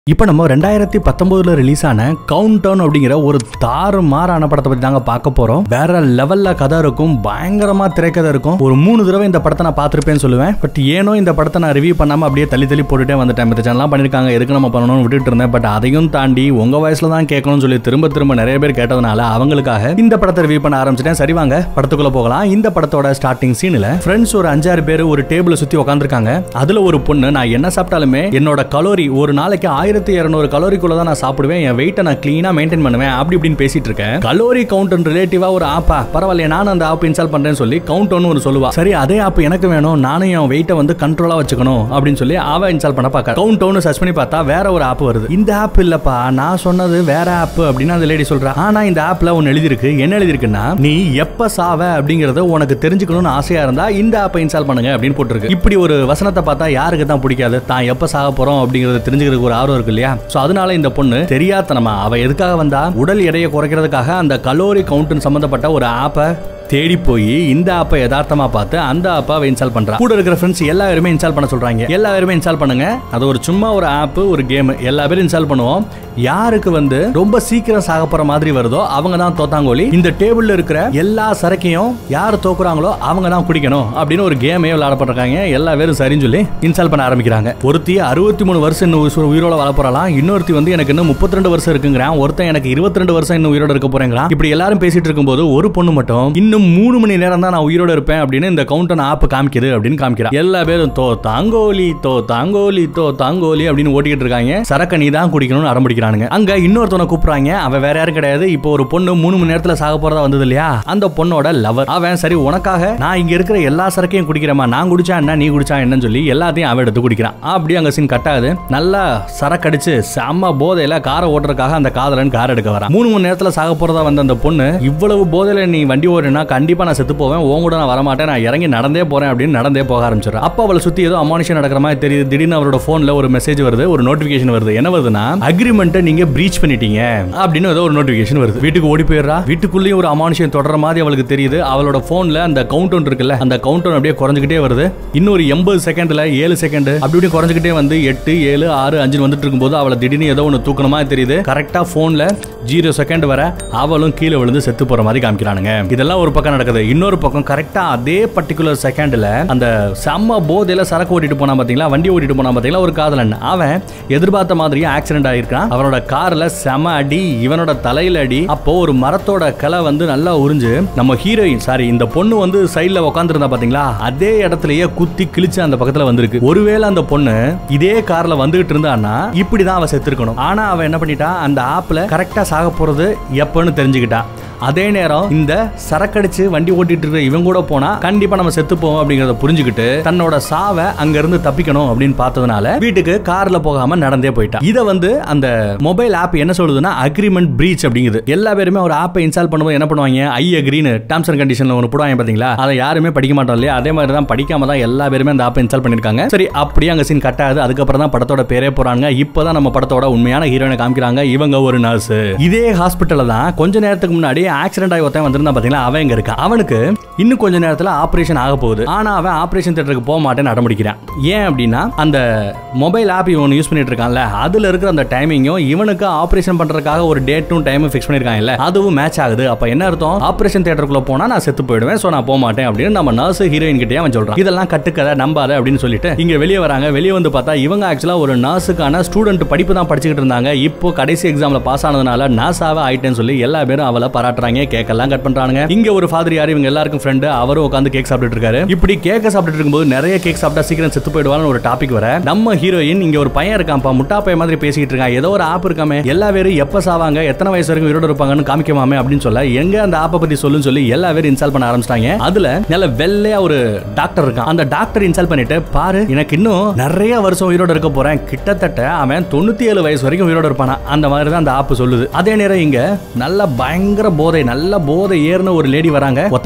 இப்போ நம்ம ரெண்டாயிரத்தி பத்தொன்பதுல ரிலீஸ் ஆன கவுண்ட் டவுன் அப்படிங்கிற ஒரு தாறு மாறான படத்தை பத்தி தாங்க பார்க்க போறோம் வேற லெவல்ல கதை இருக்கும் பயங்கரமா திரைக்கதை இருக்கும் ஒரு மூணு தடவை இந்த படத்தை நான் பார்த்திருப்பேன்னு சொல்லுவேன் பட் ஏனோ இந்த படத்தை நான் ரிவ்யூ பண்ணாம அப்படியே தள்ளி தள்ளி போட்டுட்டே வந்துட்டேன் மத்த சேனல்லாம் பண்ணிருக்காங்க எதுக்கு நம்ம பண்ணணும்னு விட்டுட்டு இருந்தேன் பட் அதையும் தாண்டி உங்க வயசுல தான் கேட்கணும்னு சொல்லி திரும்ப திரும்ப நிறைய பேர் கேட்டதுனால அவங்களுக்காக இந்த படத்தை ரிவ்யூ பண்ண ஆரம்பிச்சிட்டேன் சரி வாங்க படத்துக்குள்ள போகலாம் இந்த படத்தோட ஸ்டார்டிங் சீன்ல ஃப்ரெண்ட்ஸ் ஒரு அஞ்சாறு பேர் ஒரு டேபிள சுத்தி உட்காந்துருக்காங்க அதுல ஒரு பொண்ணு நான் என்ன சாப்பிட்டாலுமே என்னோட கலோரி ஒரு நாளைக்கு ஆயிரத்தி இருநூறு கலோரிக்குள்ள தான் நான் சாப்பிடுவேன் என் வெயிட்டை நான் கிளீனா மெயின்டைன் பண்ணுவேன் அப்படி இப்படின்னு பேசிட்டு இருக்கேன் கலோரி கவுண்ட் ரிலேட்டிவா ஒரு ஆப்பா பரவாயில்ல நானும் அந்த ஆப் இன்ஸ்டால் பண்றேன்னு சொல்லி கவுண்ட் ஒரு சொல்லுவா சரி அதே ஆப் எனக்கு வேணும் நானும் என் வெயிட்டை வந்து கண்ட்ரோலா வச்சுக்கணும் அப்படின்னு சொல்லி அவ இன்ஸ்டால் பண்ண பார்க்க கவுண்ட் ஒன்னு சர்ச் பண்ணி பார்த்தா வேற ஒரு ஆப் வருது இந்த ஆப் இல்லப்பா நான் சொன்னது வேற ஆப் அப்படின்னு அந்த லேடி சொல்றா ஆனா இந்த ஆப்ல ஒன்னு எழுதிருக்கு என்ன எழுதிருக்குன்னா நீ எப்ப சாவ அப்படிங்கறத உனக்கு தெரிஞ்சுக்கணும்னு ஆசையா இருந்தா இந்த ஆப்பை இன்ஸ்டால் பண்ணுங்க அப்படின்னு போட்டிருக்கு இப்படி ஒரு வசனத்தை பார்த்தா யாருக்கு தான் பிடிக்காது தான் எப்ப சாக போறோம் அப்படிங்கறத தெரிஞ்சுக்கிறதுக்கு ஒரு ஆர்வம் இருக்கு இல்லையா சோ அதனால இந்த பொண்ணு தெரியாதனமா அவ எதுக்காக வந்தா உடல் எடையை குறைக்கிறதுக்காக அந்த கலோரி கவுண்ட் சம்பந்தப்பட்ட ஒரு ஆப்பை தேடி போய் இந்த ஆப்பை யதார்த்தமா பார்த்து அந்த ஆப்பை இன்ஸ்டால் பண்றா கூட இருக்கிற ஃப்ரெண்ட்ஸ் எல்லாருமே இன்ஸ்டால் பண்ண சொல்றாங்க எல்லாருமே இன்ஸ்டால் பண்ணுங்க அது ஒரு சும்மா ஒரு ஆப் ஒரு கேம் எல்லா பேரும் இன்ஸ்டால் பண்ணுவோம் யாருக்கு வந்து ரொம்ப சீக்கிரம் சாக போற மாதிரி வருதோ அவங்க தான் தோத்தாங்கோலி இந்த டேபிள்ல இருக்கிற எல்லா சரக்கையும் யார் தோக்குறாங்களோ அவங்க தான் குடிக்கணும் அப்படின்னு ஒரு கேமே விளையாடப்படுறாங்க எல்லா பேரும் சரின்னு சொல்லி இன்ஸ்டால் பண்ண ஆரம்பிக்கிறாங்க ஒருத்தி அறுபத்தி மூணு வருஷம் இன்னும் உயிர் உயிரோட வாழ போறலாம் இன்னொருத்தி வந்து எனக்கு இன்னும் முப்பத்தி ரெண்டு வருஷம் இருக்குங்கிறான் ஒருத்தன் எனக்கு இருபத்தி ரெண்டு வருஷம் இன்னும் உயிரோட இருக்க போறேங்கிறான் இப்படி எல்லாரும் பேசிட்டு இருக்கும்போது ஒரு பொண்ணு மட்டும் இன்னும் மூணு மணி நேரம் தான் நான் உயிரோட இருப்பேன் அப்படின்னு இந்த கவுண்டன் ஆப் காமிக்குது அப்படின்னு காமிக்கிறா எல்லா பேரும் தோ தாங்கோலி தோ தாங்கோலி தோ தாங்கோலி அப்படின்னு ஓட்டிக்கிட்டு இருக்காங்க சரக்க நீ தான் குடிக்கணும்னு அடம்பிடிக்கிறானுங்க அங்க இன்னொருத்தவனை கூப்பிடுறாங்க அவன் வேற யாரும் கிடையாது இப்போ ஒரு பொண்ணு மூணு மணி நேரத்துல சாக போறதா வந்தது இல்லையா அந்த பொண்ணோட லவர் அவன் சரி உனக்காக நான் இங்க இருக்கிற எல்லா சரக்கையும் குடிக்கிறேமா நான் குடிச்சா என்ன நீ குடிச்சா என்னன்னு சொல்லி எல்லாத்தையும் அவன் எடுத்து குடிக்கிறான் அப்படியே அங்க சீன் கட் ஆகுது நல்லா சரக்கடிச்சு செம்ம போதையில காரை ஓட்டுறதுக்காக அந்த காதலன் கார் எடுக்க வரான் மூணு மணி நேரத்துல சாக போறதா வந்த அந்த பொண்ணு இவ்வளவு போதையில நீ வண்டி ஓடுனா கண்டிப்பா நான் செத்து போவேன் உன் கூட நான் வரமாட்டேன் நான் இறங்கி நடந்தே போறேன் அப்படின்னு நடந்தே போக ஆரம்பிச்சிடறேன் அப்ப அவளை சுத்தி ஏதோ அமானுஷம் நடக்கிற மாதிரி தெரியுது திடீர்னு அவரோட போன்ல ஒரு மெசேஜ் வருது ஒரு நோட்டிபிகேஷன் வருது என்ன வருதுன்னா அக்ரிமெண்ட்டை நீங்க பிரீச் பண்ணிட்டீங்க அப்படின்னு ஏதோ ஒரு நோட்டிபிகேஷன் வருது வீட்டுக்கு ஓடி போயிடுறா வீட்டுக்குள்ளேயும் ஒரு அமானுஷம் தொடர மாதிரி அவளுக்கு தெரியுது அவளோட போன்ல அந்த கவுண்ட் ஒன் இருக்குல்ல அந்த கவுண்ட் ஒன் அப்படியே குறைஞ்சிக்கிட்டே வருது இன்னொரு எண்பது செகண்ட்ல ஏழு செகண்ட் அப்படி இப்படி குறைஞ்சிக்கிட்டே வந்து எட்டு ஏழு ஆறு அஞ்சு வந்துட்டு இருக்கும்போது அவளை திடீர்னு ஏதோ ஒன்று தூக்கணுமா தெரியுது கரெக்டா போன்ல ஜீரோ செகண்ட் வர அவளும் கீழே விழுந்து செத்து போற மாதிரி காமிக்கிறானுங்க இதெல்லாம் ஒரு பக்கம் நடக்குது இன்னொரு பக்கம் கரெக்டா அதே பர்டிகுலர் செகண்ட்ல அந்த செம்ம போதையில சரக்கு ஓட்டிட்டு போனா பாத்தீங்களா வண்டி ஓட்டிட்டு போனா பாத்தீங்களா ஒரு காதலன் அவன் எதிர்பார்த்த மாதிரியே ஆக்சிடென்ட் ஆயிருக்கான் அவனோட கார்ல செம அடி இவனோட தலையில அடி அப்போ ஒரு மரத்தோட கிளை வந்து நல்லா உறிஞ்சு நம்ம ஹீரோயின் சாரி இந்த பொண்ணு வந்து சைடுல உட்காந்துருந்தா பாத்தீங்களா அதே இடத்துலயே குத்தி கிழிச்சு அந்த பக்கத்துல வந்திருக்கு ஒருவேளை அந்த பொண்ணு இதே கார்ல வந்துகிட்டு இருந்தான்னா இப்படிதான் அவ செத்துருக்கணும் ஆனா அவ என்ன பண்ணிட்டா அந்த ஆப்ல கரெக்டா சாக போறது எப்பன்னு தெரிஞ்சுக்கிட்டா அதே நேரம் இந்த சரக்கடிச்சு வண்டி ஓட்டிட்டு இருக்க இவன் கூட போனா கண்டிப்பா நம்ம செத்து போவோம் அப்படிங்கறத புரிஞ்சுக்கிட்டு தன்னோட சாவை அங்க இருந்து தப்பிக்கணும் அப்படின்னு பார்த்ததுனால வீட்டுக்கு கார்ல போகாம நடந்தே போயிட்டா இத வந்து அந்த மொபைல் ஆப் என்ன சொல்லுதுன்னா அக்ரிமெண்ட் பிரீச் அப்படிங்குது எல்லா பேருமே ஒரு ஆப்பை இன்ஸ்டால் பண்ணும்போது என்ன பண்ணுவாங்க ஐ அக்ரின்னு டேர்ம்ஸ் அண்ட் கண்டிஷன்ல ஒன்று போடுவாங்க பாத்தீங்களா அதை யாருமே படிக்க மாட்டோம் இல்லையா அதே மாதிரி தான் படிக்காம தான் எல்லா பேருமே அந்த ஆப்பை இன்ஸ்டால் பண்ணிருக்காங்க சரி அப்படியே அங்க சீன் கட் ஆகுது அதுக்கப்புறம் தான் படத்தோட பேரே போறாங்க இப்பதான் நம்ம படத்தோட உண்மையான ஹீரோயினை காமிக்கிறாங்க இவங்க ஒரு நர்ஸ் இதே ஹாஸ்பிட்டல்ல தான் கொஞ்ச நேரத்துக்கு முன்னாடி ஆக்சிடென்ட் ஆகி ஒருத்தன் வந்திருந்தா பாத்தீங்களா அவன் இங்க இருக்கான் அவனுக்கு இன்னும் கொஞ்ச நேரத்துல ஆபரேஷன் ஆக போகுது ஆனா அவன் ஆபரேஷன் தியேட்டருக்கு போக மாட்டேன்னு அடம்பிடிக்கிறான் ஏன் அப்படின்னா அந்த மொபைல் ஆப் இவன் யூஸ் பண்ணிட்டு இருக்கான்ல அதுல இருக்கிற அந்த டைமிங்கும் இவனுக்கு ஆபரேஷன் பண்றதுக்காக ஒரு டேட்டும் டைமும் ஃபிக்ஸ் பண்ணிருக்காங்கல்ல அதுவும் மேட்ச் ஆகுது அப்ப என்ன அர்த்தம் ஆபரேஷன் தியேட்டருக்குள்ள போனா நான் செத்து போயிடுவேன் சோ நான் போக மாட்டேன் அப்படின்னு நம்ம நர்ஸ் ஹீரோயின் கிட்டே அவன் சொல்றான் இதெல்லாம் கட்டுக்கதை நம்பாத அப்படின்னு சொல்லிட்டு இங்க வெளியே வராங்க வெளியே வந்து பார்த்தா இவங்க ஆக்சுவலா ஒரு நர்ஸுக்கான ஸ்டூடெண்ட் படிப்பு தான் படிச்சுக்கிட்டு இருந்தாங்க இப்போ கடைசி எக்ஸாம்ல பாஸ் ஆனதுனால நர்ஸாவே ஆயிட்டேன்னு சொல்லி எல்லா பேரும் அவளை பாராட்டுறாங்க கேக்கெல்லாம் கட் பண்றாங்க இங்க ஒரு ஃபாதர் யார் இவங்க எல்லாருக்கும் ஃப்ரெண்டு அவரும் உட்காந்து கேக் சாப்பிட்டுட்டு இருக்காரு இப்படி கேக்க சாப்பிட்டுட்டு இருக்கும்போது நிறைய கேக் சாப்பிட்டா சீக்கிரம் செத்து போயிடுவான்னு ஒரு டாபிக் வர நம்ம ஹீரோயின் இங்க ஒரு பையன் இருக்கான்ப்பா முட்டா பையன் மாதிரி பேசிக்கிட்டு இருக்கான் ஏதோ ஒரு ஆப் இருக்காமே எல்லா பேரும் எப்ப சாவாங்க எத்தனை வயசு வரைக்கும் உயிரோட இருப்பாங்கன்னு காமிக்கமாமே அப்படின்னு சொல்ல எங்க அந்த ஆப்பை பத்தி சொல்லுன்னு சொல்லி எல்லா பேரும் இன்ஸ்டால் பண்ண ஆரம்பிச்சிட்டாங்க அதுல நல்ல வெள்ளையா ஒரு டாக்டர் இருக்கான் அந்த டாக்டர் இன்ஸ்டால் பண்ணிட்டு பாரு எனக்கு இன்னும் நிறைய வருஷம் உயிரோட இருக்க போறேன் கிட்டத்தட்ட அவன் தொண்ணூத்தி ஏழு வயசு வரைக்கும் உயிரோட இருப்பானா அந்த மாதிரி தான் அந்த ஆப் சொல்லுது அதே நேரம் இங்க நல்ல பயங்கர போதை நல்ல போதை ஏறின ஒரு லேடி வராங்க ஒருத்தவன் தூக்கிட்டு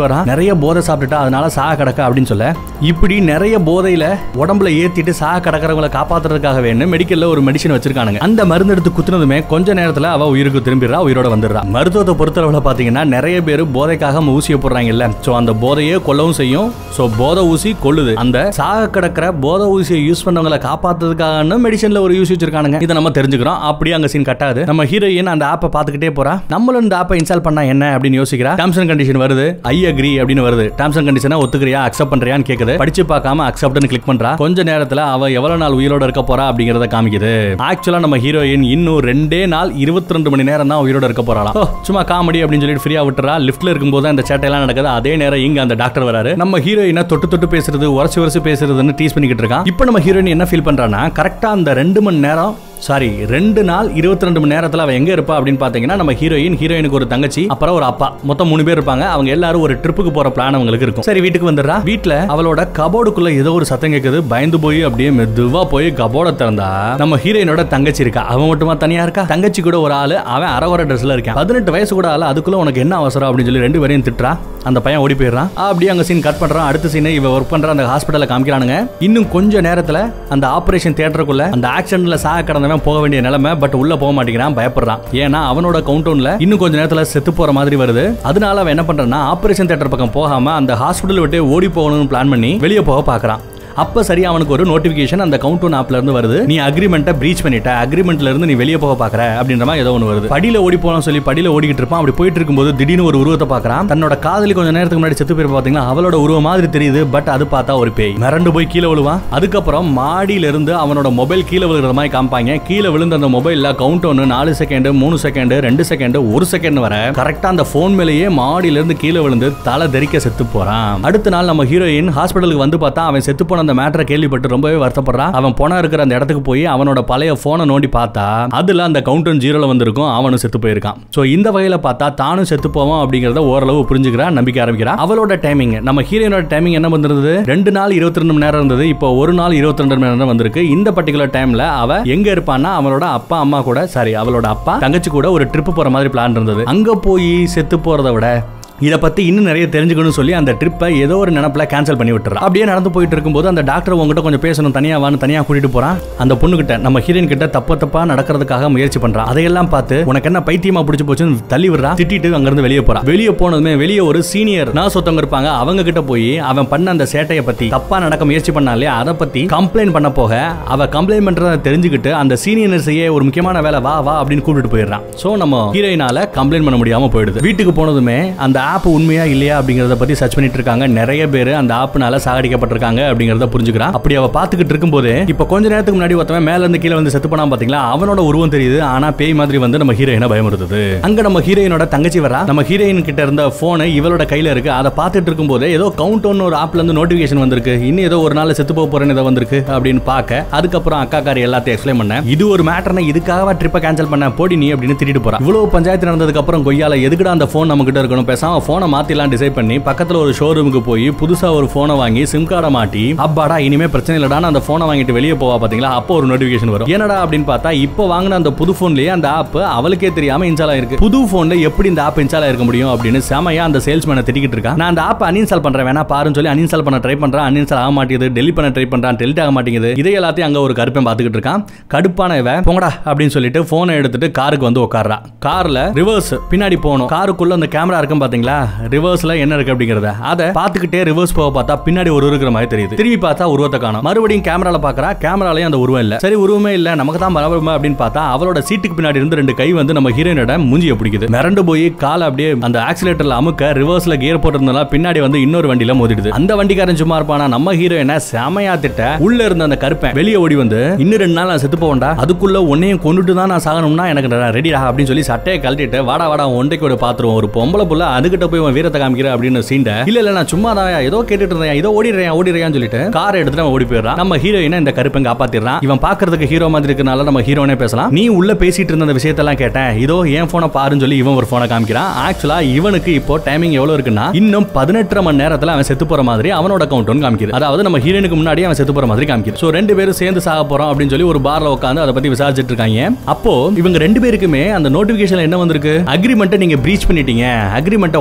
வரான் நிறைய போதை சாப்பிட்டுட்டா அதனால சாக கிடக்க அப்படின்னு சொல்ல இப்படி நிறைய போதையில உடம்புல ஏத்திட்டு சாக கிடக்கிறவங்களை காப்பாத்துறதுக்காக வேணும் மெடிக்கல்ல ஒரு மெடிசன் வச்சிருக்கானுங்க அந்த மருந்து எடுத்து குத்துனதுமே கொஞ்ச நேரத்துல அவ உயிருக்கு திரும்பிடுறா உயிரோட வந்துடுறா மருத்துவத்தை பொறுத்தளவுல பாத்தீங்கன்னா நிறைய பேர் போதைக்காக நம்ம ஊசியை போடுறாங்கல்ல சோ அந்த போதையே கொல்லவும் செய்யும் சோ போதை ஊசி கொல்லுது அந்த சாக கிடக்கிற போதை ஊசியை யூஸ் பண்ணவங்களை காப்பாத்துறதுக்காக மெடிசன்ல ஒரு யூஸ் வச்சிருக்கானுங்க இதை நம்ம தெரிஞ்சுக்கிறோம் அப்படியே அங்க சீன் கட்டாது நம்ம ஹீரோயின் அந்த ஆப்பை பார்த்துக்கிட்டே போறா நம்மளும் இந்த ஆப்பை இன்ஸ்டால் பண்ணா என்ன அப்படின்னு யோசிக்கிறா டேர்ம்ஸ் அண்ட் கண்டிஷன் வருது ஐ அக்ரி அப்படின்னு வருது டேர்ம்ஸ் அண்ட் கண்டிஷனா ஒத்துக்கிறியா அக்செப்ட் பண்றியான்னு கேக்குது படிச்சு பார்க்காம அக்செப்ட்னு கிளிக் பண்றா கொஞ்ச நேரத்துல அவ எவ்வளவு நாள் உயிரோட இருக்க போறா அப்படிங்கறத காமிக்குது ஆக்சுவலா நம்ம ஹீரோயின் இன்னும் ரெண்டே நாள் இருபத்தி ரெண்டு மணி நேரம் தான் உயிரோட இருக்க போறாளாம் ஓ, சும்மா காமெடி அப்படின்னு சொல்லிட்டு ஃப்ரீயா விட்டுறா லிஃப்ட்ல இருக்கும்போது அந்த சேட்டையெல்லாம் நடக்குது அதே நேரம் இங்க அந்த டாக்டர் வராரு நம்ம ஹீரோயினை தொட்டு தொட்டு பேசுறது உரசி உரசி பேசுறதுன்னு டீஸ் பண்ணிக்கிட்டு இருக்கான் இப்போ நம்ம ஹீரோயின் என்ன ஃபீல் பண்றான்னா கரெக்டா அந்த ரெண்டு மணி நேரம் சாரி ரெண்டு நாள் இருபத்தி ரெண்டு மணி நேரத்துல அவ எங்க இருப்பா அப்படின்னு பாத்தீங்கன்னா நம்ம ஹீரோயின் ஹீரோயினுக்கு ஒரு தங்கச்சி அப்புறம் ஒரு அப்பா மொத்தம் மூணு பேர் இருப்பாங்க அவங்க எல்லாரும் ஒரு ட்ரிப்புக்கு போற பிளான் அவங்களுக்கு இருக்கும் சரி வீட்டுக்கு வந்துடுறா வீட்ல அவளோட கபோர்டுக்குள்ள ஏதோ ஒரு சத்தம் கேக்குது பயந்து போய் அப்படியே மெதுவா போய் கபோர்ட திறந்தா நம்ம ஹீரோயினோட தங்கச்சி இருக்கா அவன் மட்டுமா தனியா இருக்கா தங்கச்சி கூட ஒரு ஆளு அவன் அரவர ட்ரெஸ்ல இருக்கான் பதினெட்டு வயசு கூட ஆளு அதுக்குள்ள உனக்கு என்ன அவசரம் அப்படின்னு சொல்லி ரெண்டு பேரையும் திட்டுறா அந்த பையன் ஓடி போயிடுறான் அப்படியே அங்க சீன் கட் பண்றான் அடுத்த சீன் இவ ஒர்க் பண்ற அந்த ஹாஸ்பிட்டல்ல காமிக்கிறானுங்க இன்னும் கொஞ்ச நேரத்துல அந்த ஆபரேஷன் தியேட்டருக்குள்ள அந்த ஆக்சிடென்ட்ல சாக கடந்தவன் போக வேண்டிய நிலைமை பட் உள்ள போக மாட்டேங்கிறான் பயப்படுறான் ஏன்னா அவனோட கவுண்டவுன்ல இன்னும் கொஞ்ச நேரத்துல செத்து போற மாதிரி வருது அதனால அவன் என்ன பண்றான்னா ஆபரேஷன் தியேட்டர் பக்கம் போகாம அந்த ஹாஸ்பிட்டல் விட்டு ஓடி போகணும்னு பிளான் பண்ணி வெளியே போக பாக்குறான் அப்ப சரியா அவனுக்கு ஒரு நோட்டிபிகேஷன் அந்த கவுண்ட் ஆப்ல இருந்து வருது நீ அக்ரிமெண்ட்டை பிரீச் பண்ணிட்ட அக்ரிமெண்ட்ல இருந்து நீ வெளியே போக பாக்குற அப்படின்ற மாதிரி ஏதோ ஒன்று வருது படியில ஓடி போகலாம் சொல்லி படியில ஓடிக்கிட்டு இருப்பான் அப்படி போயிட்டு இருக்கும்போது திடீர்னு ஒரு உருவத்தை பார்க்கறான் தன்னோட காதலி கொஞ்ச நேரத்துக்கு முன்னாடி செத்து போய் பாத்தீங்கன்னா அவளோட உருவம் மாதிரி தெரியுது பட் அது பார்த்தா ஒரு பேய் மிரண்டு போய் கீழே விழுவான் அதுக்கப்புறம் மாடியில இருந்து அவனோட மொபைல் கீழே விழுகிற மாதிரி காமிப்பாங்க கீழே விழுந்த அந்த மொபைல்ல கவுண்ட் ஒன்று நாலு செகண்ட் மூணு செகண்ட் ரெண்டு செகண்ட் ஒரு செகண்ட் வர கரெக்டா அந்த போன் மேலேயே மாடியில இருந்து கீழே விழுந்து தலை தெறிக்க செத்து போறான் அடுத்த நாள் நம்ம ஹீரோயின் ஹாஸ்பிட்டலுக்கு வந்து பார்த்தா அவன் செத்து போன அந்த மேட்டரை கேள்விப்பட்டு ரொம்பவே வருத்தப்படுறான் அவன் போனா இருக்கிற அந்த இடத்துக்கு போய் அவனோட பழைய போனை நோண்டி பார்த்தா அதுல அந்த கவுண்டன் ஜீரோல வந்திருக்கும் அவனும் செத்து போயிருக்கான் சோ இந்த வகையில பார்த்தா தானும் செத்து போவான் அப்படிங்கறத ஓரளவு புரிஞ்சுக்கிறா நம்பிக்கை ஆரம்பிக்கிறா அவளோட டைமிங் நம்ம ஹீரோயினோட டைமிங் என்ன வந்திருந்தது ரெண்டு நாள் இருபத்தி ரெண்டு மணி நேரம் இருந்தது இப்போ ஒரு நாள் இருபத்தி ரெண்டு மணி நேரம் வந்திருக்கு இந்த பர்டிகுலர் டைம்ல அவ எங்க இருப்பான்னா அவளோட அப்பா அம்மா கூட சாரி அவளோட அப்பா தங்கச்சி கூட ஒரு ட்ரிப் போற மாதிரி பிளான் இருந்தது அங்க போய் செத்து போறதை விட இதை பத்தி இன்னும் நிறைய தெரிஞ்சுக்கணும்னு சொல்லி அந்த ட்ரிப்பை ஏதோ ஒரு நினப்புல கேன்சல் பண்ணி விட்டுறா அப்படியே நடந்து போயிட்டு இருக்கும்போது அந்த டாக்டர் உங்ககிட்ட கொஞ்சம் பேசணும் தனியா வான்னு தனியா கூட்டிட்டு போறான் அந்த பொண்ணு கிட்ட நம்ம ஹீரோயின் கிட்ட தப்ப தப்பா நடக்கிறதுக்காக முயற்சி பண்றான் அதையெல்லாம் பார்த்து உனக்கு என்ன பைத்தியமா பிடிச்சு போச்சுன்னு தள்ளி விடுறா திட்டிட்டு அங்க இருந்து வெளியே போறான் வெளியே போனதுமே வெளியே ஒரு சீனியர் நர்ஸ் ஒருத்தவங்க இருப்பாங்க அவங்க கிட்ட போய் அவன் பண்ண அந்த சேட்டையை பத்தி தப்பா நடக்க முயற்சி பண்ணாலே அதை பத்தி கம்ப்ளைண்ட் பண்ண போக அவ கம்ப்ளைண்ட் பண்றத தெரிஞ்சுக்கிட்டு அந்த சீனியர் நர்ஸையே ஒரு முக்கியமான வேலை வா வா அப்படின்னு கூப்பிட்டு போயிடுறான் சோ நம்ம ஹீரோயினால கம்ப்ளைண்ட் பண்ண முடியாம போயிடுது வீட்டுக்கு போனதுமே அந்த ஆப் உண்மையா இல்லையா அப்படிங்கறத பத்தி சர்ச் பண்ணிட்டு இருக்காங்க நிறைய பேர் அந்த ஆப்னால சாகடிக்கப்பட்டிருக்காங்க அப்படிங்கறத புரிஞ்சுக்கிறான் அப்படி அவ பாத்துக்கிட்டு இருக்கும்போது இப்ப கொஞ்ச நேரத்துக்கு முன்னாடி ஒருத்தவன் மேல இருந்து கீழே வந்து செத்து போனா பாத்தீங்களா அவனோட உருவம் தெரியுது ஆனா பேய் மாதிரி வந்து நம்ம ஹீரோயினை பயமுறுத்துது அங்க நம்ம ஹீரோயினோட தங்கச்சி வரா நம்ம ஹீரோயின் கிட்ட இருந்த போன் இவளோட கையில இருக்கு அதை பார்த்துட்டு இருக்கும்போது ஏதோ கவுண்ட் ஒன் ஒரு ஆப்ல இருந்து நோட்டிபிகேஷன் வந்திருக்கு இன்னும் ஏதோ ஒரு நாள் செத்து போக போறேன்னு ஏதோ வந்திருக்கு அப்படின்னு பார்க்க அதுக்கப்புறம் அக்கா காரி எல்லாத்தையும் எக்ஸ்பிளைன் பண்ணேன் இது ஒரு மேட்டர்னா இதுக்காக ட்ரிப்பை கேன்சல் பண்ண போடி நீ அப்படின்னு திட்டிட்டு போறா இவ்வளவு பஞ்சாயத்து நடந்ததுக்கு அப்புறம் கொய்யால எதுக்குடா அந்த போன் நம்ம கிட்ட இருக்கணும் பேசாம போனை மாத்திலாம் டிசைட் பண்ணி பக்கத்துல ஒரு ஷோரூமுக்கு போய் புதுசா ஒரு போனை வாங்கி சிம் கார்டை மாட்டி அப்பாடா இனிமே பிரச்சனை இல்லடான்னு அந்த போனை வாங்கிட்டு வெளியே போவா பாத்தீங்களா அப்போ ஒரு நோட்டிபிகேஷன் வரும் என்னடா அப்படின்னு பார்த்தா இப்போ வாங்கின அந்த புது போன்லயே அந்த ஆப் அவளுக்கே தெரியாம இன்ஸ்டால் ஆயிருக்கு புது போன்ல எப்படி இந்த ஆப் இன்ஸ்டால் ஆயிருக்க முடியும் அப்படின்னு செமையா அந்த சேல்ஸ்மேனை திட்டிக்கிட்டு இருக்கா நான் அந்த ஆப் அன்இன்ஸ்டால் பண்றேன் வேணா பாருன்னு சொல்லி அன்இன்ஸ்டால் பண்ண ட்ரை பண்றேன் அன்இன்ஸ்டால் ஆக மாட்டேங்குது டெலிட் பண்ண ட்ரை பண்றான் டெலிட் ஆக மாட்டேங்குது இதை எல்லாத்தையும் அங்க ஒரு கருப்பன் பாத்துக்கிட்டு இருக்கான் கடுப்பான இவ போங்கடா அப்படின்னு சொல்லிட்டு போனை எடுத்துட்டு காருக்கு வந்து உட்கார்றா கார்ல ரிவர்ஸ் பின்னாடி போகணும் காருக்குள்ள அந்த கேமரா இருக்கும் பாத்தீங்களா ரிவர்ஸ்ல என்ன இருக்கு அப்படிங்கறத அதை பாத்துக்கிட்டே ரிவர்ஸ் போக பார்த்தா பின்னாடி ஒரு இருக்கிற மாதிரி தெரியுது திரும்பி பார்த்தா உருவத்தை காணும் மறுபடியும் கேமரால பாக்குறா கேமராலயும் அந்த உருவம் இல்ல சரி உருவமே இல்ல நமக்கு தான் பரவாயில்ல அப்படின்னு பார்த்தா அவளோட சீட்டுக்கு பின்னாடி இருந்து ரெண்டு கை வந்து நம்ம ஹீரோயினோட மூஞ்சியை பிடிக்குது மிரண்டு போய் காலை அப்படியே அந்த ஆக்சிலேட்டர்ல அமுக்க ரிவர்ஸ்ல கியர் போட்டிருந்தனால பின்னாடி வந்து இன்னொரு வண்டியில மோதிடுது அந்த வண்டிக்காரன் சும்மா இருப்பானா நம்ம ஹீரோயினை செமையா திட்ட உள்ள இருந்த அந்த கருப்பன் வெளியே ஓடி வந்து இன்னும் ரெண்டு நாள் நான் செத்து போவேன்டா அதுக்குள்ள உன்னையும் கொண்டுட்டு தான் நான் சாகணும்னா எனக்கு ரெடிடா அப்படின்னு சொல்லி சட்டையை கழட்டிட்டு வாடா வாடா ஒன்றைக்கு ஒரு பாத்துருவோம் ஒரு பொம்பளை புள்ள அதுகிட்ட போய் உன் வீரத்தை காமிக்கிற அப்படின்னு சீண்ட இல்ல இல்ல நான் சும்மா தான் ஏதோ கேட்டுட்டு இருந்தேன் ஏதோ ஓடிடுறேன் ஓடிடுறேன்னு சொல்லிட்டு காரை எடுத்துட்டு அவன் ஓடி போயிடுறான் நம்ம ஹீரோயினை இந்த கருப்பன் காப்பாத்திடுறான் இவன் பாக்குறதுக்கு ஹீரோ மாதிரி இருக்கனால நம்ம ஹீரோனே பேசலாம் நீ உள்ள பேசிட்டு இருந்த அந்த விஷயத்தெல்லாம் கேட்டேன் இதோ என் போனை பாருன்னு சொல்லி இவன் ஒரு போனை காமிக்கிறான் ஆக்சுவலா இவனுக்கு இப்போ டைமிங் எவ்வளவு இருக்குன்னா இன்னும் பதினெட்டரை மணி நேரத்துல அவன் செத்து போற மாதிரி அவனோட கவுண்ட் ஒன்று காமிக்குது அதாவது நம்ம ஹீரோனுக்கு முன்னாடி அவன் செத்து போற மாதிரி காமிக்குது சோ ரெண்டு பேரும் சேர்ந்து சாக போறோம் அப்படின்னு சொல்லி ஒரு பார்ல உட்காந்து அதை பத்தி விசாரிச்சுட்டு இருக்காங்க அப்போ இவங்க ரெண்டு பேருக்குமே அந்த நோட்டிபிகேஷன்ல என்ன வந்திருக்கு அக்ரிமெண்ட்டை நீங்க பிரீச் பண்ணிட்டீங்க அக்ரிமெண்ட்டை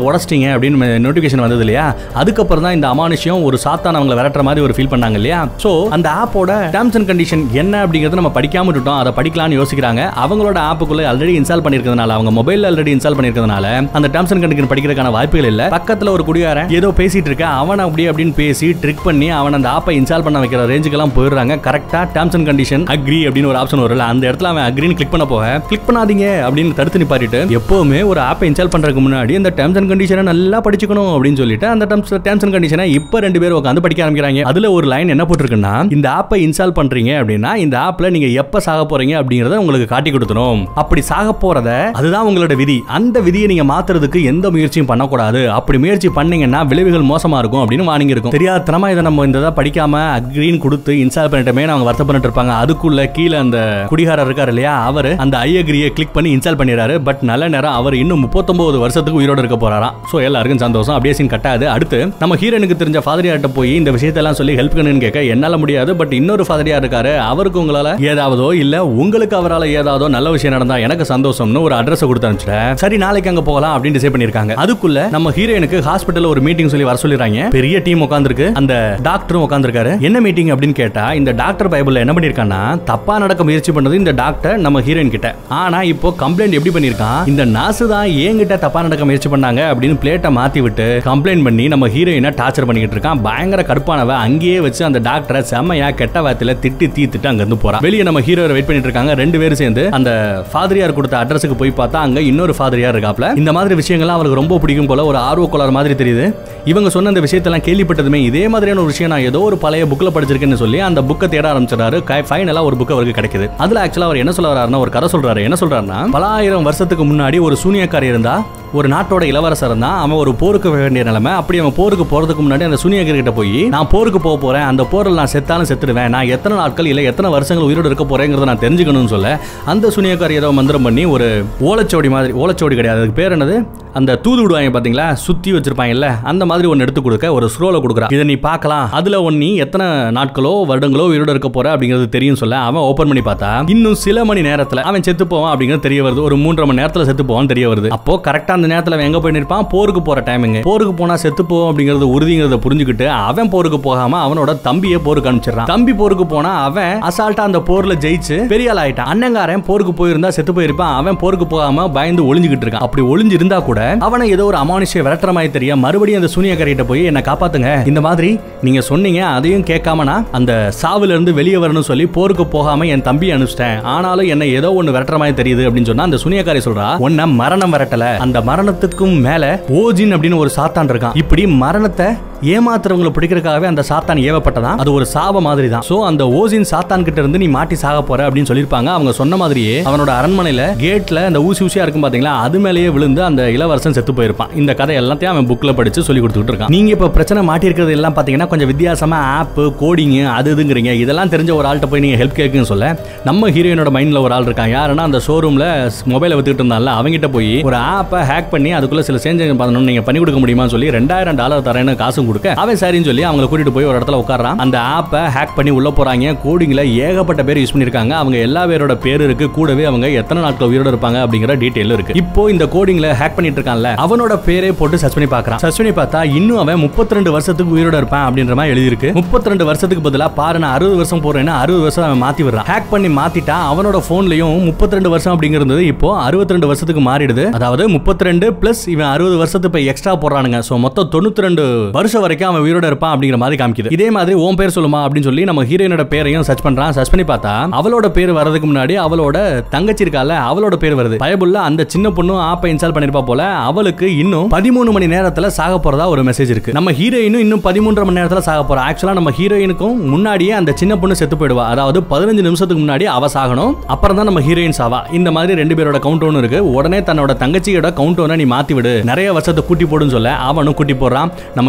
உடச்சிட்டீங்க அப்படின்னு நோட்டிபிகேஷன் வந்தது இல்லையா அதுக்கப்புறம் தான் இந்த அமானுஷ்யம் ஒரு சாத்தான் அவங்களை விரட்டுற மாதிரி ஒரு ஃபீல் பண்ணாங்க இல்லையா சோ அந்த ஆப்போட டேர்ம்ஸ் அண்ட் கண்டிஷன் என்ன அப்படிங்கறத நம்ம படிக்காம விட்டுட்டோம் அதை படிக்கலாம்னு யோசிக்கிறாங்க அவங்களோட ஆப்புக்குள்ள ஆல்ரெடி இன்ஸ்டால் பண்ணிருக்கிறதுனால அவங்க மொபைல் ஆல்ரெடி இன்ஸ்டால் பண்ணிருக்கிறதுனால அந்த டேர்ம்ஸ் அண்ட் கண்டிஷன் படிக்கிறதுக்கான வாய்ப்புகள் இல்ல பக்கத்துல ஒரு குடியாரன் ஏதோ பேசிட்டு இருக்க அவன் அப்படி அப்படின்னு பேசி ட்ரிக் பண்ணி அவன் அந்த ஆப்பை இன்ஸ்டால் பண்ண வைக்கிற ரேஞ்சுக்கெல்லாம் போயிடுறாங்க கரெக்டா டேர்ம்ஸ் அண்ட் கண்டிஷன் அக்ரி அப்படின்னு ஒரு ஆப்ஷன் வரும்ல அந்த இடத்துல அவன் அக்ரின்னு கிளிக் பண்ண போக கிளிக் பண்ணாதீங்க அப்படின்னு தடுத்து நிப்பாட்டிட்டு எப்பவுமே ஒரு ஆப்பை இன்ஸ்டால் பண்றதுக்கு முன்னாடி அந்த டேர்ம்ஸ் அண்ட் கண்டிஷனை நல்லா படிச்சுக்கணும் அப்படின்னு சொல்லிட்டு அந்த டேர்ம்ஸ் டேர்ம்ஸ் அண்ட் கண்டிஷனை இப்போ ரெண்டு பேரும் உட்காந்து படிக்க ஆரம்பிக்கிறாங்க அதுல ஒரு லைன் என்ன போட்டிருக்குன்னா இந்த ஆப்பை இன்ஸ்டால் பண்றீங்க அப்படின்னா இந்த ஆப்ல நீங்க எப்ப சாக போறீங்க அப்படிங்கறத உங்களுக்கு காட்டி கொடுத்துரும் அப்படி சாக போறத அதுதான் உங்களோட விதி அந்த விதியை நீங்க மாத்துறதுக்கு எந்த முயற்சியும் பண்ணக்கூடாது அப்படி முயற்சி பண்ணீங்கன்னா விளைவுகள் மோசமா இருக்கும் அப்படின்னு வார்னிங் இருக்கும் தெரியாதனமா இதை நம்ம இந்த இதை படிக்காம அக்ரீன் கொடுத்து இன்ஸ்டால் பண்ணிட்டோமே அவங்க வருத்தப்பட்டு இருப்பாங்க அதுக்குள்ள கீழே அந்த குடிகாரர் இருக்காரு இல்லையா அவர் அந்த ஐ அக்ரியை கிளிக் பண்ணி இன்ஸ்டால் பண்ணிடுறாரு பட் நல்ல நேரம் அவர் இன்னும் முப்பத்தொன்பது வருஷத்துக்கு உயிரோட இருக்க போறாராம் சோ எல்லாருக்கும் சந்தோஷம் அப்படியே சீன் கட்டாது அடுத்து நம்ம ஹீரோனுக்கு தெரிஞ்ச ஃபாதரியார்ட்ட போய் இந்த விஷயத்தெல்லாம் சொல்லி ஹெல்ப் பண்ணுன்னு கேட்க என்னால முடியாது பட் இன்னொரு ஃபாதரியார் இருக்காரு அவருக்கு உங்களால ஏதாவதோ இல்ல உங்களுக்கு அவரால் ஏதாவதோ நல்ல விஷயம் நடந்தா எனக்கு சந்தோஷம்னு ஒரு அட்ரஸ் கொடுத்து அனுப்பிச்சிட்டேன் சரி நாளைக்கு அங்க போகலாம் அப்படின்னு டிசைட் பண்ணிருக்காங்க அதுக்குள்ள நம்ம ஹீரோயினுக்கு ஹாஸ்பிட்டல்ல ஒரு மீட்டிங் சொல்லி வர சொல்லிடுறாங்க பெரிய டீம் உட்காந்துருக்கு அந்த டாக்டரும் உட்காந்துருக்காரு என்ன மீட்டிங் அப்படின்னு கேட்டா இந்த டாக்டர் பைபிள்ல என்ன பண்ணிருக்கான்னா தப்பா நடக்க முயற்சி பண்ணது இந்த டாக்டர் நம்ம ஹீரோயின் கிட்ட ஆனா இப்போ கம்ப்ளைண்ட் எப்படி பண்ணிருக்கான் இந்த நாசு தான் என்கிட்ட தப்பா நடக்க முயற்சி பண்ணாங்க அப்படின்னு பிளேட்டை மாத்தி விட்டு கம்ப்ளைண்ட் பண்ணி நம்ம ஹீரோயினை டார்ச்சர் பண்ணிக்கிட்டு இருக்கான் பயங்கர கடுப்பானவ அங்கேயே வச்சு அந்த டாக்டரை செம்மையா கெட்ட வார்த்தையில திட்டி தீத்துட்டு அங்க இருந்து போறான் வெளியே நம்ம ஹீரோ வெயிட் பண்ணிட்டு இருக்காங்க ரெண்டு பேரும் சேர்ந்து அந்த ஃபாதரியார் கொடுத்த அட்ரஸுக்கு போய் பார்த்தா அங்க இன்னொரு ஃபாதரியார் இருக்காப்ல இந்த மாதிரி விஷயங்கள்லாம் அவருக்கு ரொம்ப பிடிக்கும் போல ஒரு ஆர்வ கோளாறு மாதிரி தெரியுது இவங்க சொன்ன அந்த விஷயத்தெல்லாம் கேள்விப்பட்டதுமே இதே மாதிரியான ஒரு விஷயம் நான் ஏதோ ஒரு பழைய புக்ல படிச்சிருக்கேன்னு சொல்லி அந்த புக்கை தேட ஆரம்பிச்சிடாரு ஃபைனலா ஒரு புக் அவருக்கு கிடைக்குது அதுல ஆக்சுவலா அவர் என்ன சொல்ல வர்றாருன்னா ஒரு கதை சொல்றாரு என்ன சொல்றாருன்னா பல ஆயிரம் வருஷத்துக்கு முன்னாடி ஒரு சூனியக்காரி இருந்தா ஒரு நாட்டோட இளவரசர் இருந்தான் அவன் ஒரு போருக்கு போக வேண்டிய நிலைமை அப்படி அவன் போருக்கு போறதுக்கு முன்னாடி அந்த சூனியக்கர் கிட்ட போய் நான் போருக்கு போக போறேன் அந்த போரில் நான் செத்தாலும் செத்துடுவேன் நான் எத்தனை நாட்கள் இல்லை எத்தனை வருஷங்கள் உயிரோடு இருக்க போறேங்கிறத நான் தெரிஞ்சுக்கணும்னு சொல்ல அந்த சூனியக்காரி ஏதோ மந்திரம் பண்ணி ஒரு ஓலச்சோடி மாதிரி ஓலச்சோடி கிடையாது அதுக்கு பேர் என்னது அந்த தூது விடுவாங்க பாத்தீங்களா சுத்தி வச்சிருப்பாங்கல்ல அந்த மாதிரி ஒன்னு எடுத்து கொடுக்க ஒரு ஸ்ரோல கொடுக்குறா இதை நீ பார்க்கலாம் அதுல ஒன் நீ எத்தனை நாட்களோ வருடங்களோ உயிரோட இருக்க போற அப்படிங்கிறது தெரியும் சொல்ல அவன் ஓபன் பண்ணி பார்த்தா இன்னும் சில மணி நேரத்துல அவன் செத்து போவான் அப்படிங்கிறது தெரிய வருது ஒரு மூன்றரை மணி நேரத்துல செத்து போவான் தெரிய வருது அப்போ கரெக்டா அந்த நேரத்துல அவன் எங்க போய் நிற்பான் போருக்கு போற டைமிங் போருக்கு போனா செத்து போவோம் அப்படிங்கறது உறுதிங்கிறத புரிஞ்சுக்கிட்டு அவன் போருக்கு போகாம அவனோட தம்பியை போருக்கு அனுப்பிச்சிடறான் தம்பி போருக்கு போனா அவன் அசால்ட்டா அந்த போர்ல ஜெயிச்சு பெரிய ஆள் ஆயிட்டான் அண்ணங்காரன் போருக்கு போயிருந்தா செத்து போயிருப்பான் அவன் போருக்கு போகாம பயந்து ஒளிஞ்சுக்கிட்டு இருக்கான் அப்படி ஒளிஞ்சு இருந்தா கூட அவனை ஏதோ ஒரு அமானுஷ்ய விரட்டுற மாதிரி தெரிய மறுபடியும் அந்த சூனியக்காரிட்ட போய் என்ன காப்பாத்துங்க இந்த மாதிரி நீங்க சொன்னீங்க அதையும் கேட்காம நான் அந்த சாவுல இருந்து வெளியே வரணும்னு சொல்லி போருக்கு போகாம என் தம்பி அனுப்பிச்சிட்டேன் ஆனாலும் என்ன ஏதோ ஒன்னு விரட்டுற மாதிரி தெரியுது அப்படின்னு சொன்னா அந்த சூனியக்காரி சொல்றா உன்னை மரணம் விரட்டல அந்த மரணத்துக்கும் மேல ஓஜின் அப்படின்னு ஒரு சாத்தான் இருக்கான் இப்படி மரணத்தை ஏமாத்துறவங்களை பிடிக்கிறதுக்காகவே அந்த சாத்தான் ஏவப்பட்டதான் அது ஒரு சாப மாதிரி தான் சோ அந்த ஓசின் சாத்தான் கிட்ட இருந்து நீ மாட்டி சாக போற அப்படின்னு சொல்லிருப்பாங்க அவங்க சொன்ன மாதிரியே அவனோட அரண்மனையில கேட்ல அந்த ஊசி ஊசியா இருக்கும் பாத்தீங்களா அது மேலேயே விழுந்து அந்த இளவரசன் செத்து போயிருப்பான் இந்த கதை எல்லாத்தையும் அவன் புக்ல படிச்சு சொல்லி கொடுத்துட்டு இருக்கான் நீங்க இப்ப பிரச்சனை மாட்டி இருக்கிறது எல்லாம் பாத்தீங்கன்னா கொஞ்சம் வித்தியாசமா ஆப் கோடிங் அது இதுங்கிறீங்க இதெல்லாம் தெரிஞ்ச ஒரு ஆள்கிட்ட போய் நீங்க ஹெல்ப் கேட்குன்னு சொல்ல நம்ம ஹீரோயினோட மைண்ட்ல ஒரு ஆள் இருக்கான் யாருன்னா அந்த ஷோரூம்ல மொபைலை வித்துட்டு இருந்தால அவங்கிட்ட போய் ஒரு ஆப்பை ஹேக் பண்ணி அதுக்குள்ள சில சேஞ்சஸ் பண்ணணும் நீங்க பண்ணி கொடுக்க முடியுமான்னு சொல்லி ரெண்டாயிரம் டாலர் தரேன்னு காசும் கொடுக்க அவன் சரின்னு சொல்லி அவங்களை கூட்டிட்டு போய் ஒரு இடத்துல உட்காரான் அந்த ஆப்பை ஹேக் பண்ணி உள்ள போறாங்க கோடிங்ல ஏகப்பட்ட பேர் யூஸ் பண்ணிருக்காங்க அவங்க எல்லா பேரோட பேர் இருக்கு கூடவே அவங்க எத்தனை நாட்கள் உயிரோட இருப்பாங்க அப்படிங்கிற டீடைல் இருக்கு இப்போ இந்த கோடிங்ல ஹேக் பண்ணிட்டு இருக்கான்ல அவனோட பேரே போட்டு சர்ச் பண்ணி பார்க்கறான் சர்ச் பண்ணி பார்த்தா இன்னும் அவன் 32 வருஷத்துக்கு உயிரோட இருப்பான் அப்படின்ற மாதிரி எழுதி இருக்கு 32 வருஷத்துக்கு பதிலா பாரு நான் அறுபது வருஷம் போறேன்னு அறுபது வருஷம் அவன் மாத்தி விடுறான் ஹேக் பண்ணி மாத்திட்டா அவனோட போன்லயும் 32 வருஷம் அப்படிங்கிறது இப்போ 62 வருஷத்துக்கு மாறிடுது அதாவது 32 பிளஸ் இவன் அறுபது வருஷத்துக்கு இப்ப எக்ஸ்ட்ரா போடுறானுங்க சோ மொத்தம் 92 வருஷம் வரைக்கும் அவன் உயிரோட இருப்பான் அப்படிங்கிற மாதிரி காமிக்குது இதே மாதிரி உன் பேர் சொல்லுமா அப்படின்னு சொல்லி நம்ம ஹீரோயினோட பேரையும் சர்ச் பண்றான் சர்ச் பண்ணி பார்த்தா அவளோட பேர் வரதுக்கு முன்னாடி அவளோட தங்கச்சி இருக்கால அவளோட பேர் வருது பயபுள்ள அந்த சின்ன பொண்ணும் ஆப்பை இன்ஸ்டால் பண்ணிருப்பா போல அவளுக்கு இன்னும் பதிமூணு மணி நேரத்துல சாக போறதா ஒரு மெசேஜ் இருக்கு நம்ம ஹீரோயினும் இன்னும் பதிமூன்றரை மணி நேரத்துல சாக போறா ஆக்சுவலா நம்ம ஹீரோயினுக்கும் முன்னாடியே அந்த சின்ன பொண்ணு செத்து போயிடுவா அதாவது பதினஞ்சு நிமிஷத்துக்கு முன்னாடி அவ சாகணும் அப்புறம் தான் நம்ம ஹீரோயின் சாவா இந்த மாதிரி ரெண்டு பேரோட கவுண்ட் ஒன்று இருக்கு உடனே தன்னோட தங்கச்சியோட கவுண்ட் ஒன்று நீ மாத்தி விடு நிறைய வருஷத்தை கூட்டி போடுன்னு சொல்ல அவனும் கூட்டி போடுறான் நம்ம ஹீரோவுக்கும்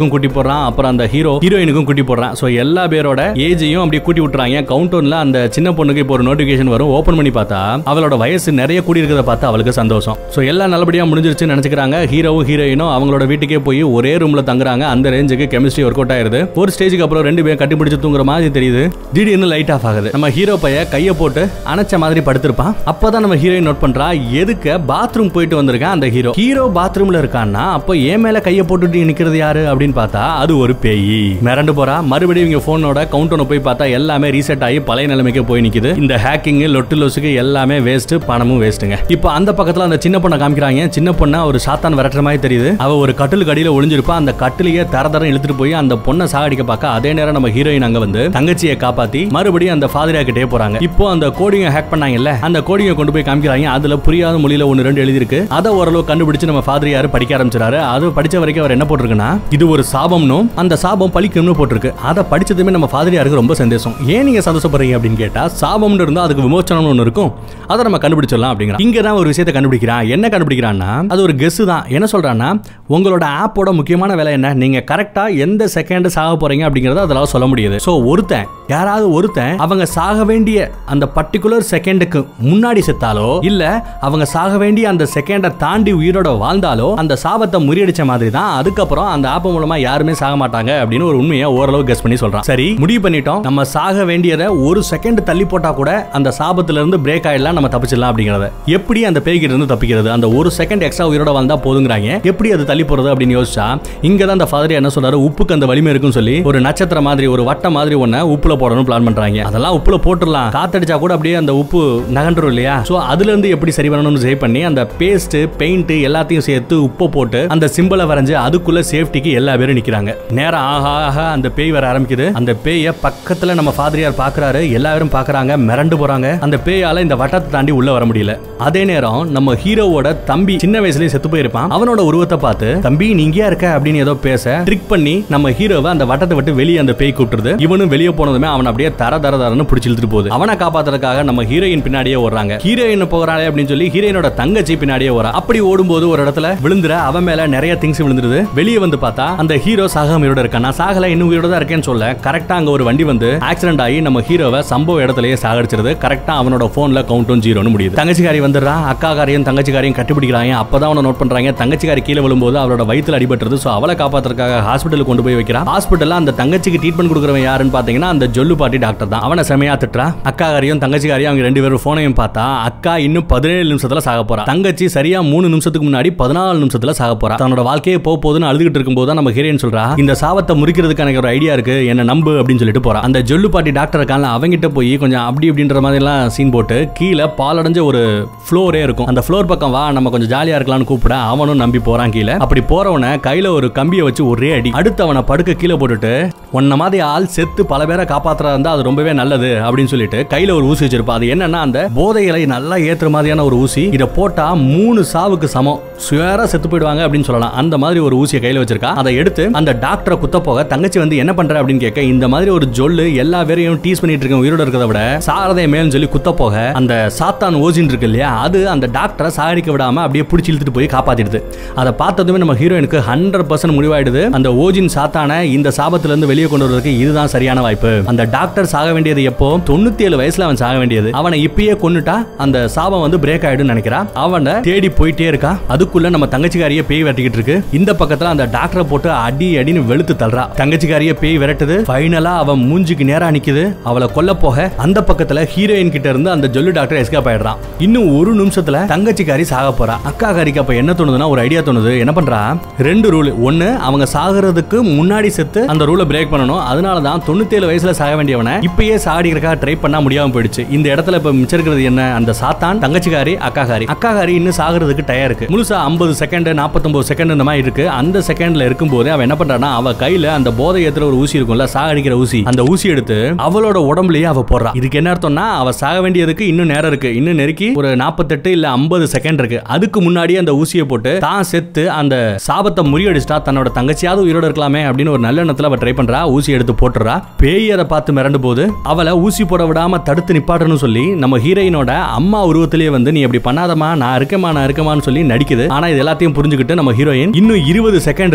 ஹீரோக்கும் கூட்டி போடுறான் அப்புறம் அந்த ஹீரோ ஹீரோயினுக்கும் கூட்டி போடுறான் சோ எல்லா பேரோட ஏஜையும் அப்படியே கூட்டி விட்டுறாங்க கவுண்ட் டவுன்ல அந்த சின்ன பொண்ணுக்கு இப்போ ஒரு நோட்டிபிகேஷன் வரும் ஓபன் பண்ணி பார்த்தா அவளோட வயசு நிறைய கூடி இருக்கிறத பார்த்து அவளுக்கு சந்தோஷம் சோ எல்லாம் நல்லபடியா முடிஞ்சிருச்சுன்னு நினைச்சுக்கிறாங்க ஹீரோவும் ஹீரோயினும் அவங்களோட வீட்டுக்கே போய் ஒரே ரூம்ல தங்குறாங்க அந்த ரேஞ்சுக்கு கெமிஸ்ட்ரி ஒர்க் அவுட் ஆயிருது ஒரு ஸ்டேஜுக்கு அப்புறம் ரெண்டு பேரும் கட்டிப்பிடிச்சு தூங்குற மாதிரி தெரியுது திடீர்னு லைட் ஆஃப் ஆகுது நம்ம ஹீரோ பைய கையை போட்டு அணைச்ச மாதிரி படுத்திருப்பான் அப்பதான் நம்ம ஹீரோயின் நோட் பண்றா எதுக்கு பாத்ரூம் போயிட்டு வந்திருக்கான் அந்த ஹீரோ ஹீரோ பாத்ரூம்ல இருக்கான்னா அப்போ ஏன் மேல கையை போட்டுட்டு நிக்கிறது யாரு அப்படின்னு பார்த்தா அது ஒரு பேய் மிரண்டு போறா மறுபடியும் இவங்க போனோட கவுண்டர் போய் பார்த்தா எல்லாமே ரீசெட் ஆகி பழைய நிலைமைக்கு போய் நிக்குது இந்த ஹேக்கிங் லொட்டு லொசுக்கு எல்லாமே வேஸ்ட் பணமும் வேஸ்ட்டுங்க இப்போ அந்த பக்கத்துல அந்த சின்ன பொண்ணை காமிக்கிறாங்க சின்ன பொண்ணை ஒரு சாத்தான் விரட்டுற மாதிரி தெரியுது அவ ஒரு கட்டிலுக்கு அடியில ஒளிஞ்சிருப்பா அந்த கட்டிலேயே தர தரம் இழுத்துட்டு போய் அந்த பொண்ணை சாகடிக்க பார்க்க அதே நேரம் நம்ம ஹீரோயின் அங்க வந்து தங்கச்சியை காப்பாத்தி மறுபடியும் அந்த ஃபாதரியா கிட்டே போறாங்க இப்போ அந்த கோடிங்க ஹேக் பண்ணாங்கல்ல அந்த கோடிங்க கொண்டு போய் காமிக்கிறாங்க அதுல புரியாத மொழியில ஒன்னு ரெண்டு எழுதிருக்கு அதை ஓரளவு கண்டுபிடிச்சு நம்ம ஃபாதரியார் படிக்க ஆரம்பிச்சாரு அது படிச்ச வரைக்கும் அவர் என்ன போட்டிருக்குன்னா இது ஒரு சாபம்னும் அந்த சாபம் பழிக்கணும்னு போட்டிருக்கு அதை படிச்சதுமே நம்ம ஃபாதரியாருக்கு ரொம்ப சந்தோஷம் ஏன் நீங்க சந்தோஷப்படுறீங்க அப்படின்னு கேட்டா சாபம்னு இருந்தா அதுக்கு விமோச்சனம்னு ஒன்று இருக்கும் அதை நம்ம கண்டுபிடிச்சிடலாம் அப்படிங்கிற இங்க தான் ஒரு விஷயத்தை கண்டுபிடிக்கிறான் என்ன கண்டுபிடிக்கிறான்னா அது ஒரு கெஸ் தான் என்ன சொல்றான்னா உங்களோட ஆப்போட முக்கியமான வேலை என்ன நீங்க கரெக்டா எந்த செகண்ட் சாக போறீங்க அப்படிங்கறத அதெல்லாம் சொல்ல முடியாது சோ ஒருத்தன் யாராவது ஒருத்தன் அவங்க சாக வேண்டிய அந்த பர்டிகுலர் செகண்டுக்கு முன்னாடி செத்தாலோ இல்ல அவங்க சாக வேண்டிய அந்த செகண்டை தாண்டி உயிரோட வாழ்ந்தாலோ அந்த சாபத்தை முறியடிச்ச மாதிரி தான் அதுக்கப்புறம் அந்த ஆப் மூலமா யாருமே சாக மாட்டாங்க அப்படின்னு ஒரு உண்மையை ஓரளவு கெஸ் பண்ணி சொல்றான் சரி முடிவு பண்ணிட்டோம் நம்ம சாக வேண்டியதை ஒரு செகண்ட் தள்ளி போட்டா கூட அந்த சாபத்துல இருந்து பிரேக் ஆயிடலாம் நம்ம தப்பிச்சிடலாம் அப்படிங்கறத எப்படி அந்த பேய்கிட்ட இருந்து தப்பிக்கிறது அந்த ஒரு செகண்ட் எக்ஸ்ட்ரா உயிரோட வாழ்ந்தா போதுங்கிறாங்க எப்படி அது தள்ளி போறது அப்படின்னு யோசிச்சா இங்க தான் அந்த ஃபாதர் என்ன சொல்றாரு உப்புக்கு அந்த வலிமை இருக்குன்னு சொல்லி ஒரு நட்சத்திர மாதிரி ஒரு வட்ட மாதிரி ஒண்ண உப்புல போடணும் பிளான் பண்றாங்க அதெல்லாம் உப்புல போட்டுடலாம் காத்தடிச்சா கூட அப்படியே அந்த உப்பு நகன்றும் இல்லையா சோ அதுல இருந்து எப்படி சரி பண்ணணும்னு சரி பண்ணி அந்த பேஸ்ட் பெயிண்ட் எல்லாத்தையும் சேர்த்து உப்பு போட்டு அந்த சிம்பிளை வரைஞ்சு அதுக்குள்ள சேஃப்டிக்கு எல்லா பேரும் நிக்கிறாங்க நேரம் ஆக ஆக அந்த பேய் வர ஆரம்பிக்குது அந்த பேய பக்கத்துல நம்ம ஃபாதரியார் பாக்குறாரு எல்லாரும் பாக்குறாங்க மிரண்டு போறாங்க அந்த பேயால இந்த வட்டத்தை தாண்டி உள்ள வர முடியல அதே நேரம் நம்ம ஹீரோவோட தம்பி சின்ன வயசுலயே செத்து போயிருப்பான் அவனோட உருவத்தை பார்த்து தம்பி நீ இங்கேயா இருக்க அப்படின்னு ஏதோ பேச ட்ரிக் பண்ணி நம்ம ஹீரோவை அந்த வட்டத்தை விட்டு வெளியே அந்த பேய் கூப்பிட்டுருது இவனும் வெளியே போனதுமே அவன் அப்படியே தர தர தரன்னு பிடிச்சி இழுத்துட்டு போகுது அவனை காப்பாத்துறதுக்காக நம்ம ஹீரோயின் பின்னாடியே ஓடுறாங்க ஹீரோயின் போகிறாளே அப்படின்னு சொல்லி ஹீரோயினோட தங்கச்சி பின்னாடியே ஓரா அப்படி ஓடும்போது ஒரு இடத்துல விழுந்துற அவன் மேல நிறைய திங்ஸ் விழுந்துருது வெளியே வந்து பார்த்தா அந்த ஹீரோ சாகாம உயிரோட இருக்கான் நான் சாகல இன்னும் உயிரோட தான் இருக்கேன்னு சொல்ல கரெக்டா அங்க ஒரு வண்டி வந்து ஆக்சிடென்ட் ஆகி நம்ம ஹீரோவை சம்பவ இடத்துலயே சாகடிச்சிருது கரெக்டா அவனோட போன்ல கவுண்டும் ஜீரோன்னு முடியுது தங்கச்சிக்காரி வந்துடுறா அக்காக்காரையும் தங்கச்சிக்காரையும் கட்டிப்பிடிக்கிறாங்க அப்பதான் அவனை நோட் பண்றாங்க தங்கச்சிக்காரி கீழே விழும்போது அவளோட வயித்துல அடிபட்டுருது சோ அவளை காப்பாத்துறதுக்காக ஹாஸ்பிட்டலுக்கு கொண்டு போய் வைக்கிறான் ஹாஸ்பிட்டல்ல அந்த தங்கச்சிக்கு ட்ரீட்மெண்ட் கொடுக்குறவன் யாருன்னு பாத்தீங்கன்னா அந்த ஜொல்லு பாட்டி டாக்டர் தான் அவனை செமையா திட்டுறா அக்காக்காரியும் தங்கச்சிக்காரியும் அவங்க ரெண்டு பேரும் போனையும் பார்த்தா அக்கா இன்னும் பதினேழு நிமிஷத்துல சாக போறா தங்கச்சி சரியா மூணு நிமிஷத்துக்கு முன்னாடி பதினாலு நிமிஷத்துல சாக போறா தன்னோட வாழ்க்கையே போக போகுதுன்னு அழுதுகிட்டு இருக்கும்போது தான் நம்ம ஹீரோயின் சொல்றா இந்த சாவத்தை முறிக்கிறதுக்கு எனக்கு ஒரு ஐடியா இருக்கு என்ன நம்பு அப்படின்னு சொல்லிட்டு போறா அந்த ஜொல்லு பாட்டி டாக்டர் இருக்காங்க அவங்கிட்ட போய் கொஞ்சம் அப்படி இப்படின்ற மாதிரி எல்லாம் சீன் போட்டு கீழே பாலடைஞ்ச ஒரு ஃப்ளோரே இருக்கும் அந்த ஃப்ளோர் பக்கம் வா நம்ம கொஞ்சம் ஜாலியா இருக்கலாம்னு கூப்பிட அவனும் நம்பி போறான் கீழே அப்படி போறவன கையில ஒரு கம்பியை வச்சு ஒரே அடி அடுத்து அவனை படுக்க கீழே போட்டுட்டு உன்ன மாதிரி ஆள் செத்து பல பேரை காப்பாத்துறா இருந்தா அது ரொம்பவே நல்லது அப்படின்னு சொல்லிட்டு கையில ஒரு ஊசி வச்சிருப்பா அது என்னன்னா அந்த போதைகளை நல்லா ஏத்துற மாதிரியான ஒரு ஊசி இதை போட்டா மூணு சாவுக்கு சமம் சுயரா செத்து போயிடுவாங்க அப்படின்னு சொல்லலாம் அந்த மாதிரி ஒரு ஊசியை கையில வச்சிருக்கா அதை எடுத்து அந்த டாக்டரை குத்த போக தங்கச்சி வந்து என்ன பண்ற அப்படின்னு கேட்க இந்த மாதிரி ஒரு ஜொல்லு எல்லா பேரையும் டீஸ் பண்ணிட்டு இருக்க உயிரோட இருக்கிறத விட சாரதை மேல்னு சொல்லி குத்த போக அந்த சாத்தான் ஓஜின் இருக்கு இல்லையா அது அந்த டாக்டரை சாகடிக்க விடாம அப்படியே பிடிச்சி இழுத்துட்டு போய் காப்பாத்திடுது அதை பார்த்ததுமே நம்ம ஹீரோயினுக்கு ஹண்ட்ரட் பர்சன்ட் முடிவாயிடுது அந்த ஓஜின் சாத்தான இந்த சாபத்துல இருந்து வெளியே கொண்டு வரதுக்கு இதுதான் சரியான வாய்ப்பு அந்த டாக்டர் சாக வேண்டியது எப்போ தொண்ணூத்தி ஏழு வயசுல அவன் சாக வேண்டியது அவனை இப்பயே கொன்னுட்டா அந்த சாபம் வந்து பிரேக் ஆயிடும் நினைக்கிறா அவனை தேடி போயிட்டே இருக்கா அதுக்குள்ள நம்ம தங்கச்சிக்காரிய பேய் விரட்டிக்கிட்டு இருக்கு இந்த பக்கத்துல அந்த டாக்டரை போட்டு அடி அடின்னு வெளுத்து தள்ளுறா தங்கச்சிக்காரிய பேய் விரட்டுது ஃபைனலா அவன் மூஞ்சிக்கு நேரா நிக்குது அவளை கொல்ல போக அந்த பக்கத்துல ஹீரோயின் கிட்ட இருந்து அந்த ஜொல்லு டாக்டர் எஸ்கேப் ஆயிடுறான் இன்னும் ஒரு நிமிஷத்துல தங்கச்சிக்காரி சாக போறா அக்கா காரிக்கு அப்ப என்ன தோணுதுன்னா ஒரு ஐடியா தோணுது என்ன பண்றா ரெண்டு ரூல் ஒன்னு அவங்க சாகுறதுக்கு முன்னாடி செத்து அந்த ரூலை பிரேக் பண்ணணும் அதனால தான் தொண்ணூத்தேழு வயசுல சாக வேண்டியவனை இப்பயே சாகடிக்கிறக்காக ட்ரை பண்ணா முடியாம போயிடுச்சு இந்த இடத்துல இப்ப மிச்சம் இருக்கிறது என்ன அந்த சாத்தான் தங்கச்சிக்காரி அக்காகாரி அக்காகாரி இன்னும் சாகுறதுக்கு டயர் இருக்கு முழுசா ஐம்பது செகண்ட் நாற்பத்தொன்பது செகண்ட் இந்த மாதிரி இருக்கு அந்த செகண்ட்ல இருக்கும்போது அவன் என்ன பண்றான்னா அவ கையில அந்த போதை ஏத்துற ஒரு ஊசி இருக்கும்ல சாகடிக்கிற ஊசி அந்த ஊசி எடுத்து அவளோட உடம்புலயே அவ போடுறா இதுக்கு என்ன அர்த்தம்னா அவ சாக வேண்டியதுக்கு இன்னும் நேரம் இருக்கு இன்னும் நெருக்கி ஒரு நாற்பத்தெட்டு இல்ல ஐம்பது செகண்ட் இருக்கு அதுக்கு முன்னாடி அந்த ஊசியை போட்டு தான் செத்து அந்த சாபத்தை முறியடிச்சிட்டா தன்னோட தங்கச்சியாவது உயிரோட இருக்கலாமே அப்படின்னு ஒரு நல்ல எண்ணத்துல அவ ட்ரை பண்றா ஊசி எடுத்து போட்டுறா பேய் அதை பார்த்து மிரண்டு போது அவளை ஊசி போட விடாம தடுத்து நிப்பாட்டணும்னு சொல்லி நம்ம ஹீரோயினோட அம்மா உருவத்திலேயே வந்து நீ அப்படி பண்ணாதமா நான் இருக்கமா நான் இருக்கமான்னு சொல்லி நடிக்குது ஆனா இது எல்லாத்தையும் புரிஞ்சுக்கிட்டு நம்ம ஹீரோயின் இன்னும் இருபது செகண்ட் இருக்கும் போதே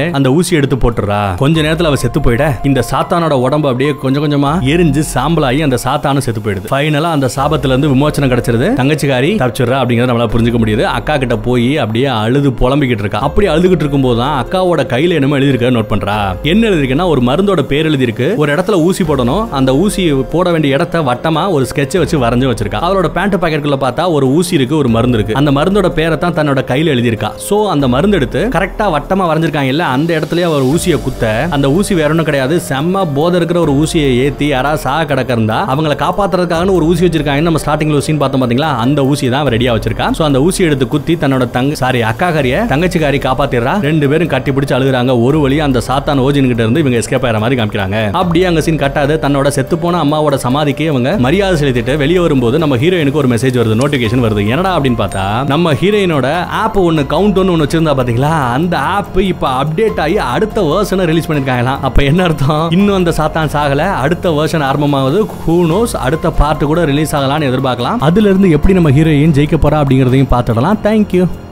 அந்த ஊசி எடுத்து போட்டுறா கொஞ்ச நேரத்துல அவ செத்து போயிட இந்த சாத்தானோட உடம்பு அப்படியே கொஞ்சம் கொஞ்சமா எரிஞ்சு சாம்பலாகி அந்த சாத்தானும் செத்து போயிடுது ஃபைனலா அந்த சாபத்துல இருந்து விமோச்சனம் கிடைச்சிருது தங்கச்சிக்காரி தப்பிச்சிடுறா அப்படிங்கறத நம்மளால புரிஞ்சுக்க முடியுது அக்கா கிட்ட போய் அப்படியே அழுது புலம்பிக்கிட்டு இருக்கா அப்படி அழுதுகிட்டு இருக்கும்போது தான் அக்காவோட கையில என்னமோ எழுதிருக்க நோட் பண்றா என்ன எழுதிருக்குன்னா ஒரு மருந்தோட பேர் எழுதிருக்கு ஒரு இடத்துல ஊசி போடணும் அந்த ஊசி போட வேண்டிய இடத்த வட்டமா ஒரு ஸ்கெட்சை வச்சு வரைஞ்சு வச்சிருக்கா அவளோட பேண்ட் பாக்கெட்டுக்குள்ள பார்த்தா ஒரு ஊசி இருக்கு ஒரு மருந்து இருக்கு அந்த மருந்தோட பேரை தான் தன்னோட கையில எழுதியிருக்கா சோ அந்த மருந்து எடுத்து கரெக்டா வட்டமா வரைஞ்சிருக்காங்க இல்ல அந்த இடத்துலயே அவர் ஊசியை குத்த அந்த ஊசி வேற ஒன்றும் கிடையாது செம்ம போதை இருக்கிற ஒரு ஊசியை ஏத்தி யாராவது சாக கிடக்க இருந்தா அவங்களை காப்பாத்துறதுக்காக ஒரு ஊசி வச்சிருக்காங்க நம்ம ஸ்டார்டிங்ல ஒரு சீன் பார்த்தோம் பாத்தீங்களா அந்த ஊசி தான் ரெடியா வச்சிருக்கா சோ அந்த ஊசி எடுத்து குத்தி தன்னோட தங்க சாரி அக்காக்காரிய தங்கச்சிக்காரி காப்பாத்திடுறா ரெண்டு பேரும் கட்டி பிடிச்சு அழுகுறாங்க ஒரு வழி அந்த சாத்தான் ஓஜின் கிட்ட இருந்து இவங்க எஸ்கேப் ஆகிற மாதிரி காமிக்கிறாங்க அப்படியே அங்க சீன் கட்டாது தன்னோட செத்து போன அம்மாவோட சமாதிக்கு இவங்க மரியாதை செலுத்திட்டு வெளியே வரும்போது நம்ம ஹீரோயினுக்கு ஒரு மெசேஜ் வருது நோட்டிபிகேஷன் வருது என்னடா அப்படின்னு பார்த்தா நம்ம ஹீரோயினோட ஆப் ஒன்னு கவுண்ட் ஒன்னு ஒன்னு வச்சிருந்தா பாத்தீங்களா அந்த ஆப் இப்ப அப்டேட் ஆகி அடுத்த வேர்ஷனை ரிலீஸ் பண்ணிருக்காங்களாம் அப்ப என்ன அர்த்தம் இன்னும் அந்த சாத்தான் சாகல அடுத்த வேர்ஷன் ஆரம்பமாவது ஹூ நோஸ் அடுத்த பார்ட் கூட ரிலீஸ் ஆகலாம்னு எதிர்பார்க்கலாம் அதுல இருந்து எப்படி நம்ம ஹீரோயின் ஜெயிக்க போறா அப்படிங்கறதையும் பார்த்துடலாம் தேங்க்யூ